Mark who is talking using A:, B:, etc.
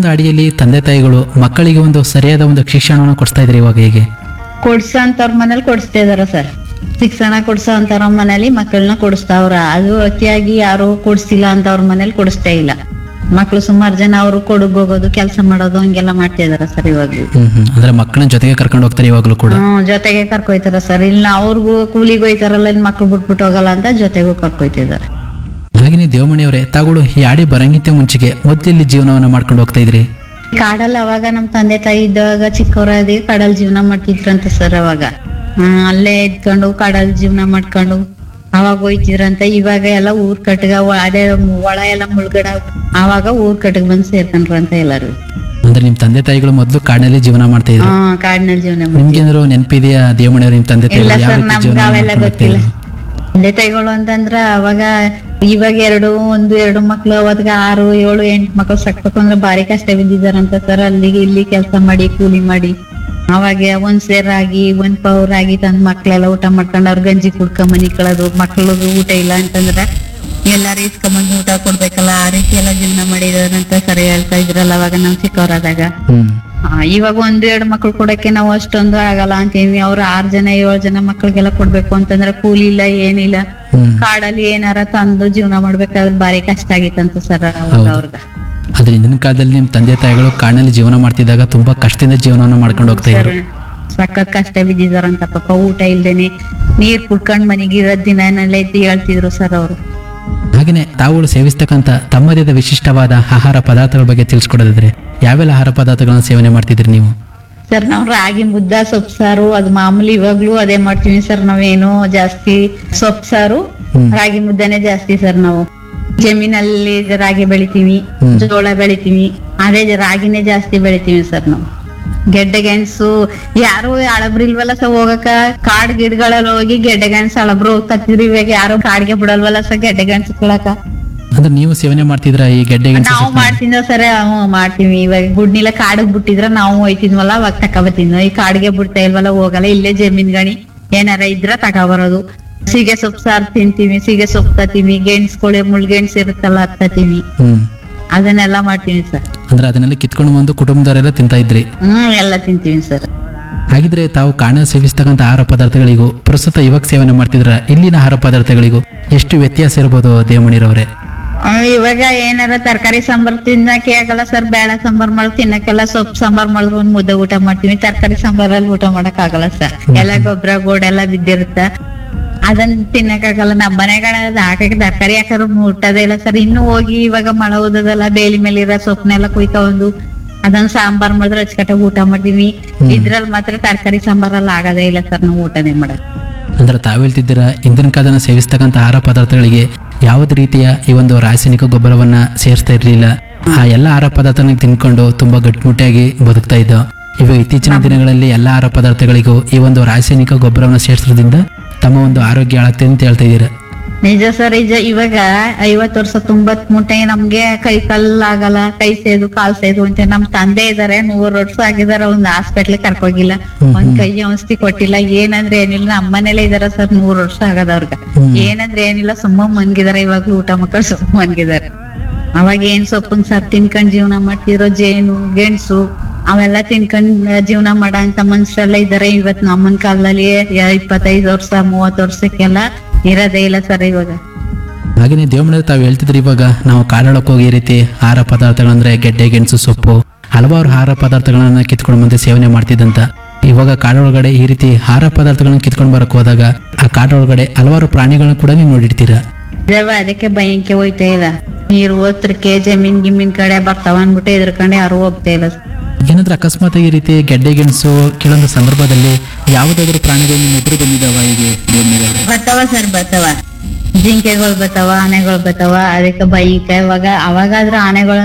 A: ಒಂದು ಅಡಿಯಲ್ಲಿ ತಂದೆ ತಾಯಿಗಳು ಮಕ್ಕಳಿಗೆ ಒಂದು ಸರಿಯಾದ ಒಂದು ಶಿಕ್ಷಣವನ್ನು ಕೊಡಿಸ್ತಾ ಇದ್ದಾರೆ ಇವಾಗ ಹೇಗೆ
B: ಕೊಡ್ಸೋ ಅಂತವ್ರ ಮನೇಲಿ ಕೊಡಿಸ್ತಾ ಇದಾರ ಸರ್ ಶಿಕ್ಷಣ ಕೊಡ್ಸೋ ಅಂತವ್ರ ಮನೇಲಿ ಮಕ್ಕಳನ್ನ ಕೊಡಿಸ್ತಾವ್ರ ಅದು ಅತಿಯಾಗಿ ಯಾರು ಕೊಡ್ಸಿಲ್ಲ ಅಂತವ್ರ ಮನೇಲಿ ಕೊಡಿಸ್ತಾ ಇಲ್ಲ ಮಕ್ಳು ಸುಮಾರು ಜನ ಅವರು ಕೊಡಗ್ ಹೋಗೋದು ಕೆಲಸ ಮಾಡೋದು ಹಂಗೆಲ್ಲ ಮಾಡ್ತಾ ಇದಾರ ಸರ್ ಇವಾಗ
A: ಹ್ಮ್ ಹ್ಮ್ ಅಂದ್ರೆ ಮಕ್ಕಳನ್ನ ಜೊತೆಗೆ ಕರ್ಕೊಂಡು ಹೋಗ್ತಾರೆ ಇವಾಗಲೂ ಕೂಡ
B: ಹ್ಮ್ ಜೊತೆಗೆ ಕರ್ಕೊಯ್ತಾರ ಸರ್ ಇಲ್ಲ ಅವ್ರಿಗೂ ಕೂಲಿಗೆ ಹೋಯ್ತಾರಲ್ಲ ಇಲ್ಲಿ ಮಕ್ಳು ಬಿಟ್ಬಿಟ್ಟು ಹೋಗಲ್ಲ ಅಂತ ಜೊತೆಗೂ ಕರ್ಕೊಯ್ತಿದಾರೆ
A: ಹಾಗೆಯೇ ದೇವಮಣಿಯವರೇ ತಾಗಳು ಈ ಆಡಿ ಬರಂಗಿತ್ತೆ ಮುಂಚೆಗೆ ಮೊದಲಿಲ್ಲಿ ಜೀವನವನ್ನ ಮಾಡ್ಕೊಂಡು ಹೋಗ್ತಾ ಇದ್ರಿ
B: ಕಾಡಲ್ಲಿ ಅವಾಗ ನಮ್ ತಂದೆ ತಾಯಿ ಇದ್ದಾಗ ಚಿಕ್ಕವರಾದಿ ಕಾಡಲ್ಲಿ ಜೀವನ ಮಾಡ್ತಿದ್ರಂತ ಸರ್ ಅವಾಗ ಹ್ಮ್ ಅಲ್ಲೇ ಇದ್ಕೊಂಡು ಕಾಡಲ್ಲಿ ಜೀವನ ಮಾಡ್ಕೊಂಡು ಅವಾಗ ಹೋಯ್ತಿದ್ರಂತ ಇವಾಗ ಎಲ್ಲ ಊರ್ ಕಟ್ಗ ಒ- ಅದೇ ಒಳ ಎಲ್ಲ ಮುಳ್ಗಡ ಅವಾಗ ಊರ್ ಕಟ್ಗ ಬಂದ್ ಸೇರ್ಕೊಂಡ್ರಂತ ಎಲ್ಲಾರು
A: ಅಂದ್ರೆ ನಿಮ್ ತಂದೆ ತಾಯಿಗಳು ಮೊದಲು ಕಾಡಿನಲ್ಲಿ ಜೀವನ ಮಾಡ್ತಾ ಇದ್ರು
B: ಹಾ ಕಾಡಿನಲ್ಲಿ ಜೀವನ ಮಾಡ್ತಿದ್ರು.
A: ನಿಮ್ಗೇನಾದ್ರು ನೆನಪಿದೆಯಾ ದೇವಮಣಿಯವರು ನಿಮ್ ತಂದೆ
B: ಇಲ್ಲ
A: ತಾಯಿಗಳು ಯಾವ
B: ಸರ್
A: ರೀತಿ
B: ನಮ್ಗೆ
A: ಜೀವನ
B: ಅವೆಲ್ಲ
A: ಮಾಡ್ಕೊಂಡು ಹೋಗ್ತಾ
B: ಗೊತ್ತಿಲ್ಲ
A: ಇದ್ರು?
B: ತಂದೆ ತಾಯಿಗಳು ಅಂತಂದ್ರ ಅವಾಗ ಇವಾಗ ಎರಡು ಒಂದು ಎರಡು ಮಕ್ಳು ಅವತ್ಗ ಆರು ಏಳು ಎಂಟು ಮಕ್ಳು ಸಾಕ್ಬೇಕು ಅಂದ್ರೆ ಭಾರಿ ಕಷ್ಟ ಬಿದ್ದಿದಾರಂತ ಸರ್ ಅಲ್ಲಿಗೆ ಇಲ್ಲಿ ಕೆಲಸ ಮಾಡಿ ಕೂಲಿ ಮಾಡಿ ಅವಾಗ ಒಂದ್ ಸೇರಾಗಿ ಒಂದ್ ಪವರ್ ಆಗಿ ತಂದ್ ಮಕ್ಳೆಲ್ಲ ಊಟ ಮಾಡ್ಕೊಂಡು ಅವ್ರ ಗಂಜಿ ಕುಡ್ಕೊಂಡ್ ಮನಿ ಕಳೋದು ಮಕ್ಳಿಗೆ ಊಟ ಇಲ್ಲ ಅಂತಂದ್ರ ಎಲ್ಲಾರು ಇಸ್ಕೊಂಬಂದು ಊಟ ಕೊಡ್ಬೇಕಲ್ಲ ಆ ರೀತಿ ಎಲ್ಲ ಜೀವನ ಮಾಡಿದಾರಂತ ಸರಿ ಹೇಳ್ತಾ ಇದ್ರಲ್ಲ ಅವಾಗ ನಾವ್ ಚಿಕ್ಕವರಾದಾಗ
A: ಹ್ಮ್
B: ಆ, ಇವಾಗ ಒಂದ್ ಎರಡು ಮಕ್ಳು ಕೊಡಕ್ಕೆ ನಾವು ಅಷ್ಟೊಂದು ಆಗಲ್ಲ ಅಂತೀವಿ ಅವ್ರು ಆರ್ ಜನ ಏಳು ಜನ ಮಕ್ಳಿಗೆಲ್ಲ ಕೊಡ್ಬೇಕು ಅಂತಂದ್ರೆ ಕೂಲಿ ಇಲ್ಲ ಏನಿಲ್ಲ
A: ಹ್ಮ್
B: ಕಾಡಲ್ಲಿ ಏನಾರ ತಂದು ಜೀವನ ಮಾಡ್ಬೇಕಾದ್ರೆ ಬಾರಿ ಕಷ್ಟ ಆಗಿತ್ತಂತ ಸರ್
A: ಹೌದು.
B: ಅವ್ರಗ
A: ಆದ್ರೆ ಇಂದಿನ ಕಾಲದಲ್ಲಿ ನಿಮ್ ತಂದೆ ತಾಯಿಗಳು ಕಾಡಿನಲ್ಲಿ ಜೀವನ ಮಾಡ್ತಿದ್ದಾಗ ತುಂಬಾ ಕಷ್ಟದಿಂದ ಜೀವನವನ್ನು ಮಾಡ್ಕೊಂಡು ಹೋಗ್ತಾ ಇದ್ರು
B: ಸಖತ್ ಕಷ್ಟ ಬಿದ್ದಿದಾರಂತ ಪಾಪ ಊಟ ಇಲ್ದೇನೆ ನೀರ್ ಕುಡ್ಕೊಂಡ್ ಮನೆಗೆ ಇರೋದ್ ದಿನನೆಲ್ಲ ಎದ್ದು ಹೇಳ್ತಿದ್ರು ಸರ್ ಅವ್ರು
A: ಹಾಗೆಯೇ ತಾವುಗಳು ಸೇವಿಸ್ತಕ್ಕಂಥ ತಮ್ಮದೇ ಆದ ವಿಶಿಷ್ಟವಾದ ಆಹಾರ ಪದಾರ್ಥಗಳ ಬಗ್ಗೆ ತಿಳಿಸ್ಕೊಡೋದಿದ್ರೆ ಯಾವೆಲ್ಲ ಆಹಾರ ಪದಾರ್ಥಗಳನ್ನ ಸೇವನೆ ಮಾಡ್ತಿದ್ರಿ ನೀವು
B: ಸರ್ ನಾವ್ ರಾಗಿ ಮುದ್ದ ಸೊಪ್ಪು ಸಾರು ಅದು ಮಾಮೂಲಿ ಇವಾಗ್ಲೂ ಅದೇ ಮಾಡ್ತೀವಿ ಸರ್ ನಾವೇನು ಜಾಸ್ತಿ ಸೊಪ್ಪು ಸಾರು
A: ಹ್ಮ್.
B: ರಾಗಿ ಮುದ್ದನೆ ಜಾಸ್ತಿ ಸರ್ ನಾವು ಜಮೀನಲ್ಲಿ ರಾಗಿ ಬೆಳಿತೀವಿ
A: ಹ್ಮ್.
B: ಜೋಳ ಬೆಳಿತೀವಿ ಅದೇ ರಾಗಿನೇ ಜಾಸ್ತಿ ಬೆಳಿತೀವಿ ಸರ್ ನಾವು ಗೆಡ್ಡೆ ಗೆಣಸು ಯಾರು ಹಳಬ್ರು ಇಲ್ವಲ್ಲ ಸರ್ ಹೋಗಕ ಕಾಡ್ ಗಿಡಗಳಲ್ಲಿ ಹೋಗಿ ಗೆಡ್ಡೆ ಗೆಣಸು ಹಳಬ್ರು ಕತ್ತಿದ್ರು ಇವಾಗ ಯಾರು ಕಾಡ್ಗೆ ಬಿಡಲ್ವಲ್ಲ ಸರ್ ಗೆಡ್ಡೆ ಗೆಣಸು ಕೀಳಕ
A: ಅಂದ್ರೆ ನೀವು ಸೇವನೆ ಮಾಡ್ತಿದ್ರ ಈ ಗೆಡ್ಡೆ ಗೆಣಸು
B: ನಾವು
A: ಸೊಪ್ಪನ್ನ?
B: ಮಾಡ್ತಿದ್ವ ಸರ್ ಹ್ಞೂ ಮಾಡ್ತೀವಿ ಇವಾಗ ಗುಡ್ನಿಲ ಕಾಡಿಗೆ ಬಿಟ್ಟಿದ್ರ ನಾವು ಹೋಯ್ತಿದ್ವಲ್ಲ ಅವಾಗ ತಕೊಬತ್ತಿದ್ವಿ ಈ ಕಾಡಿಗೆ ಬಿಡ್ತಾ ಇಲ್ವಲ್ಲ ಹೋಗಲ್ಲ ಇಲ್ಲೇ ಜಮೀನ್ ಗಣಿ ಏನಾರ ಇದ್ರ ತಗೊಬರೋದು ಸೀಗೆ ಸೊಪ್ಪು ಸಾರು ತಿಂತೀವಿ ಸೀಗೆ ಸೊಪ್ಪು ತತ್ತೀವಿ ಗೆಣಸ್ಕೊಳೆ ಮುಳ್ಗೆಣ್ಸ್ ಇರುತ್ತಲ್ಲ ಅದ್ ತತ್ತೀವಿ
A: ಹ್ಮ್
B: ಅದನ್ನೆಲ್ಲ ಮಾಡ್ತೀವಿ ಸರ್
A: ಅಂದ್ರೆ ಅದನ್ನೆಲ್ಲ ಕಿತ್ಕೊಂಡು ಬಂದು ಕುಟುಂಬದವರೆಲ್ಲ ತಿಂತಾ ಇದ್ರಿ
B: ಹ್ಮ್ ಎಲ್ಲ ತಿಂತೀವಿ ಸರ್
A: ಹಾಗಿದ್ರೆ ತಾವು ಕಾಣ ಸೇವಿಸ್ತಕ್ಕಂಥ ಆಹಾರ ಪದಾರ್ಥಗಳಿಗೂ ಪ್ರಸ್ತುತ ಇವಾಗ ಸೇವನೆ ಮಾಡ್ತಿದ್ರ ಇಲ್ಲಿನ ಆಹಾರ ಪದಾರ್ಥಗಳಿಗೂ ಎಷ್ಟು ವ್ಯತ್ಯಾಸ ಇರ್ಬೋದು ದೇವಮಣಿರವರೇ
B: ಆ, ಇವಾಗ ಏನಾರ ತರಕಾರಿ ಸಾಂಬಾರ್ ತಿನ್ನಕ್ಕೆ ಆಗಲ್ಲ ಸರ್ ಬೇಳೆ ಸಾಂಬಾರ್ ಮಾಡಿ ತಿನ್ನಕ್ಕೆಲ್ಲ ಸೊಪ್ಪು ಸಾಂಬಾರ್ ಮಾಡಿದ್ರು ಒಂದ್ ಮುದ್ದೆ ಊಟ ಮಾಡ್ತೀವಿ ತರಕಾರಿ ಸಾಂಬಾರಲ್ಲಿ ಊಟ ಮಾಡಕ್ ಆಗಲ್ಲ ಸರ್ ಎಲ್ಲ ಗೊಬ್ಬರ ಗೋಡೆಲ್ಲ ಬಿದ್ದಿರುತ್ತ ಅದನ್ನ ತಿನ್ನಕ್ಕಾಗಲ್ಲ ನಮ್ಮ ಮನೆಗಳ ಹಾಕಕ್ಕೆ ತರಕಾರಿ ಹಾಕಿದ್ರು ಮುಟ್ಟೋದೇ ಇಲ್ಲ ಸರ್ ಇನ್ನು ಹೋಗಿ ಇವಾಗ ಮಳೆ ಓದೋದಲ್ಲ ಬೇಲಿ ಮೇಲೆ ಇರೋ ಸೊಪ್ಪನ್ನೆಲ್ಲ ಕುಯ್ಕೊಂಡು ಅದನ್ನ ಸಾಂಬಾರ್ ಮಾಡಿದ್ರೆ ಅಚ್ಚಕಟ್ಟಾಗಿ ಊಟ ಮಾಡ್ತೀವಿ ಇದ್ರಲ್ಲಿ ಮಾತ್ರ ತರಕಾರಿ ಸಾಂಬಾರಲ್ಲಿ ಆಗೋದೇ ಇಲ್ಲ ಸರ್ ನಾವು ಊಟನೇ ಮಾಡಕ್
A: ಅಂದ್ರೆ ತಾವು ಹೇಳ್ತಿದ್ದೀರಾ ಇಂದಿನ ಕಾಲನ ಸೇವಿಸ್ತಕ್ಕಂಥ ಆಹಾರ ಪದಾರ್ಥಗಳಿಗೆ ಯಾವುದೇ ರೀತಿಯ ಈ ಒಂದು ರಾಸಾಯನಿಕ ಗೊಬ್ಬರವನ್ನ ಸೇರಿಸ್ತಾ ಇರಲಿಲ್ಲ ಆ ಎಲ್ಲ ಆಹಾರ ಪದಾರ್ಥಗಳನ್ನ ತಿನ್ಕೊಂಡು ತುಂಬಾ ಗಟ್ಟಿಮುಟ್ಟಿಯಾಗಿ ಬದುಕ್ತಾ ಇದ್ದ ಇವಾಗ ಇತ್ತೀಚಿನ ದಿನಗಳಲ್ಲಿ ಎಲ್ಲ ಆಹಾರ ಪದಾರ್ಥಗಳಿಗೂ ಈ ಒಂದು ರಾಸಾಯನಿಕ ಗೊಬ್ಬರವನ್ನು ಸೇರಿಸೋದ್ರಿಂದ ತಮ್ಮ ಒಂದು ಆರೋಗ್ಯ ಹಾಳಾಗ್ತದೆ ಅಂತ ಹೇಳ್ತಾ ಇದ್ದೀರಾ
B: ನಿಜ ಸರ್ ನಿಜ ಇವಾಗ ಐವತ್ ವರ್ಷ ತುಂಬತ್ ಮುಟ್ಟೆ ನಮ್ಗೆ ಕೈ ಕಲ್ಲಾಗಲ್ಲ ಕೈ ಸೇದು ಕಾಲ್ ಸೇದು ಅಂತ ನಮ್ ತಂದೆ ಇದಾರೆ ನೂರ್ ವರ್ಷ ಆಗಿದಾರೆ ಒಂದ್ ಹಾಸ್ಪಿಟ್ಲ್ ಕರ್ಕೋಗಿಲ್ಲ
A: ಹ್ಮ್
B: ಒಂದ್ ಕೈ ಔಷಧಿ ಕೊಟ್ಟಿಲ್ಲ ಏನಂದ್ರೆ ಏನಿಲ್ಲ ನಮ್ಮ ಮನೇಲೆ ಇದಾರೆ ಸರ್ ನೂರ್ ವರ್ಷ ಆಗದ ಅವ್ರಿಗೆ
A: ಹ್ಮ್.
B: ಏನಂದ್ರೆ ಏನಿಲ್ಲ ಸುಮ್ಮ ಮನ್ಗಿದಾರೆ ಇವಾಗ್ಲೂ ಊಟ ಮಕ್ಕಳು ಸುಮ್ಮ ಮನ್ಗಿದಾರೆ ಅವಾಗ ಏನ್ ಸೊಪ್ಪಿನ ಸಾರ್ ತಿನ್ಕೊಂಡ್ ಜೀವನ ಮಾಡ್ತಿರೋ ಜೇನು ಗೆಣಸು ಅವೆಲ್ಲ ತಿನ್ಕೊಂಡ್ ಜೀವನ ಮಾಡೋ ಅಂತ ಮನುಷ್ಯರೆಲ್ಲ ಇದಾರೆ ಇವತ್ ನಮ್ಮನ್ ಕಾಲದಲ್ಲಿ ಇಪ್ಪತ್ತೈದು ವರ್ಷ ಮೂವತ್ ವರ್ಷಕ್ಕೆಲ್ಲ ಇರೋದೇ ಇಲ್ಲ ಸರ್ ಇವಾಗ
A: ಹಾಗೆಯೇ ದೇವಮನೆ ತಾವು ಹೇಳ್ತಿದ್ರಿ ಇವಾಗ ನಾವು ಕಾಡೊಳಕ್ಕೆ ಹೋಗಿ ಈ ರೀತಿ ಆಹಾರ ಪದಾರ್ಥಗಳಂದ್ರೆ ಗೆಡ್ಡೆ ಗೆಣಸು ಸೊಪ್ಪು ಹಲವಾರು ಆಹಾರ ಪದಾರ್ಥಗಳನ್ನ ಕಿತ್ಕೊಂಡು ಬಂದು ಸೇವನೆ ಮಾಡ್ತಿದ್ದಂತ ಇವಾಗ ಕಾಡೊಳಗಡೆ ಈ ರೀತಿ ಆಹಾರ ಪದಾರ್ಥಗಳನ್ನ ಕಿತ್ಕೊಂಡು ಬರಕ್ ಹೋದಾಗ ಆ ಕಾಡೊಳಗಡೆ ಹಲವಾರು ಪ್ರಾಣಿಗಳನ್ನ ಕೂಡ ನೀವು ನೋಡಿರ್ತೀರಾ
B: ದೇವ ಅದಕ್ಕೆ ಭಯಂಕೆ ಹೋಯ್ತಾ ಇಲ್ಲ ನೀರು ಓತ್ರಕ್ಕೆ ಜಮೀನ್ ಗಿಮೀನ್ ಕಡೆ ಬರ್ತಾವ ಅನ್ಬಿಟ್ಟು ಎದ್ರಕಂಡೆ ಯಾರು ಹೋಗ್ತಾ ಇಲ್ಲ
A: ಏನಾದ್ರೂ ಅಕಸ್ಮಾತ್ ಈ ರೀತಿ ಗೆಡ್ಡೆ ಗೆಣಸು ಕೆಲವೊಂದು ಸಂದರ್ಭದಲ್ಲಿ ಯಾವುದಾದ್ರೂ ಪ್ರಾಣಿಗಳು ನಿಮ್ಮ ಎದುರು ಬಂದಿದ್ದಾವ ಹೀಗೆ ದೇವಮನೆಯವರೇ?
B: ಬರ್ತಾವ ಸರ್ ಬರ್ತಾವ ಜಿಂಕೆಗಳು ಬರ್ತಾವ ಆನೆಗಳು ಬರ್ತಾವ ಅದಕ್ಕೆ ಭಯಂಕ ಇವಾಗ ಅವಾಗಾದ್ರೂ ಆನೆಗಳು